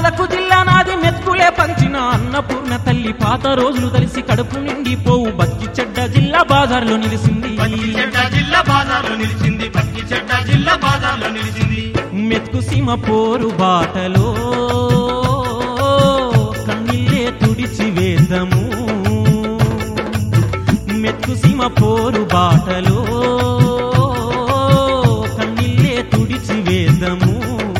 మెదకు జిల్లా నాది మెతుకులే పంచిన అన్నపూర్ణ తల్లి పాత రోజులు తెలిసి కడుపు నిండిపోవు బతికి చెడ్డ జిల్లా బాజార్లో నిలిసింది పత్తి చెడ్డ జిల్లా బాజార్లో నిలిచింది పత్తి చెడ్డ జిల్లా బాజార్లో నిలిచింది మెతుకు సీమ పోరు బాటలో కన్నీళ్ళే తుడిచి వేదము మెతుకు సీమ పోరు బాటలో కన్నీళ్ళే తుడిచి వేదము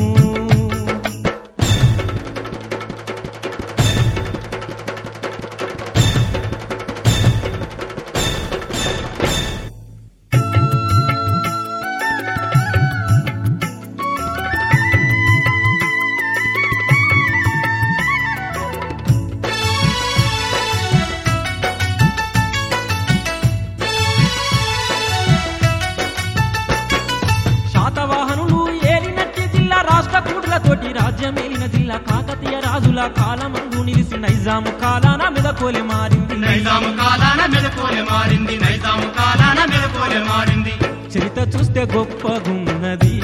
శాతవాహనులు ఏలినట్టి జిల్లా రాష్ట్ర కూడులతోటి రాజ్యమేలిన జిల్లా కాకతీయ రాజుల కాలమందు నిలిసి నైజాము కాలాన మెదకోలే మారింది నైజాము కాలాన మెదకోలే మారింది నైజాము కాలాన మెదకోలే మారింది చరిత చూస్తే గొప్పగున్నది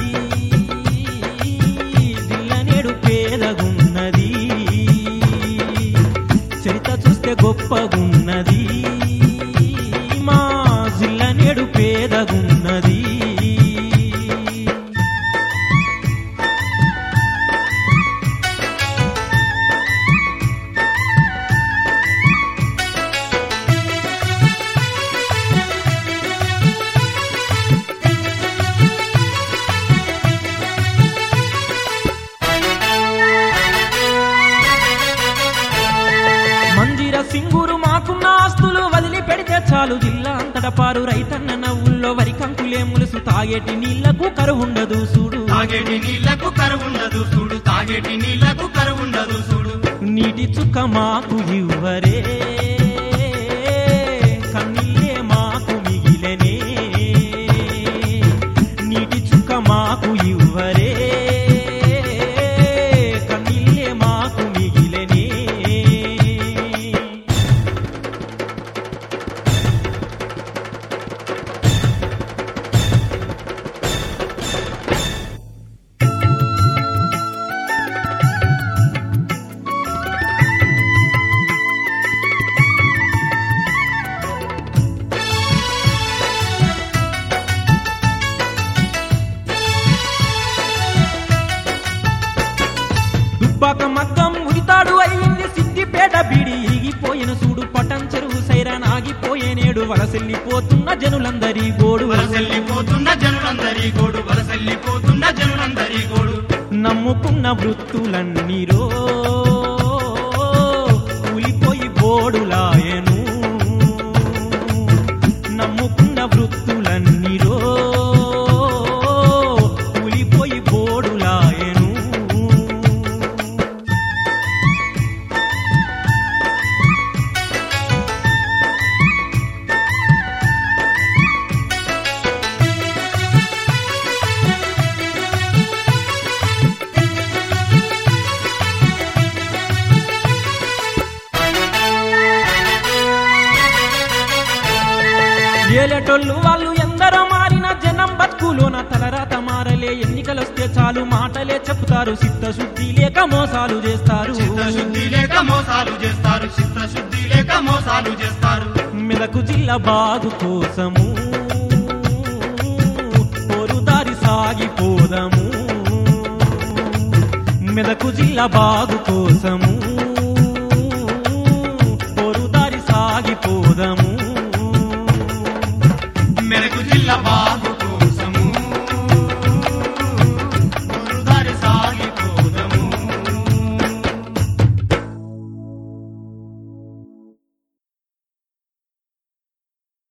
జిల్ల నేడు పేదగున్నది చరిత చూస్తే గొప్పగున్నది మా జిల్ల నేడు పేదగున్నది మందిర సింగూరు మాకున్న ఆస్తులు వదిలి పెడితే చాలు జిల్లా అంతటా పారు రైతన్న నవ్వుల్లో వరి కంకులే ములుసు తాగేటి నీళ్లకు కరువుండదు చూడు తాగేటి నీళ్లకు కరువుండదు చూడు తాగేటి నీళ్లకు కరువుండదు చూడు నీటి చుక్క మాకు ఇవ్వరే కన్నీళ్ళే మాకు మిగిలనే నీటి చుక్క మాకు ఇవ్వరే కన్నీళ్ళే మాకు మిగిలనే దుబ్బాక మగ్గం ఉరితాడు అయ్యింది సిద్దిపేట బిడి ఇరిగిపోయిన చూడు పటం చెరువు సైరాన్ ఆగిపోయే నేడు వలసెల్లిపోతున్న జనులందరి గోడు వలసెల్లిపోతున్న జనులందరి గోడు వలసెల్లిపోతున్న జనులందరి గోడు నమ్ముకున్న వృత్తులన్నీరో కూలిపోయి బోడులాయను నమ్ముకున్న వృత్తులన్నీరో కూలిపోయి బోడులాయను ఏలేటోళ్ళు వాళ్ళు ఎందరో మారిన జనం బతుకులోన తలరాత మారలే ఎన్నికలొస్తే చాలు మాటలే చెప్తారు చిత్తశుద్ధి లేక మోసాలు చేస్తారు చిత్తశుద్ధి లేక మోసాలు చేస్తారు చిత్తశుద్ధి లేక మోసాలు చేస్తారు మెదకు జిల్లా బాగు కోసము పోరుదారి సాగిపోదము మెదకు జిల్లా బాగు కోసము పోరుదారి సాగిపోదము మెరకు జిల్లా బాగు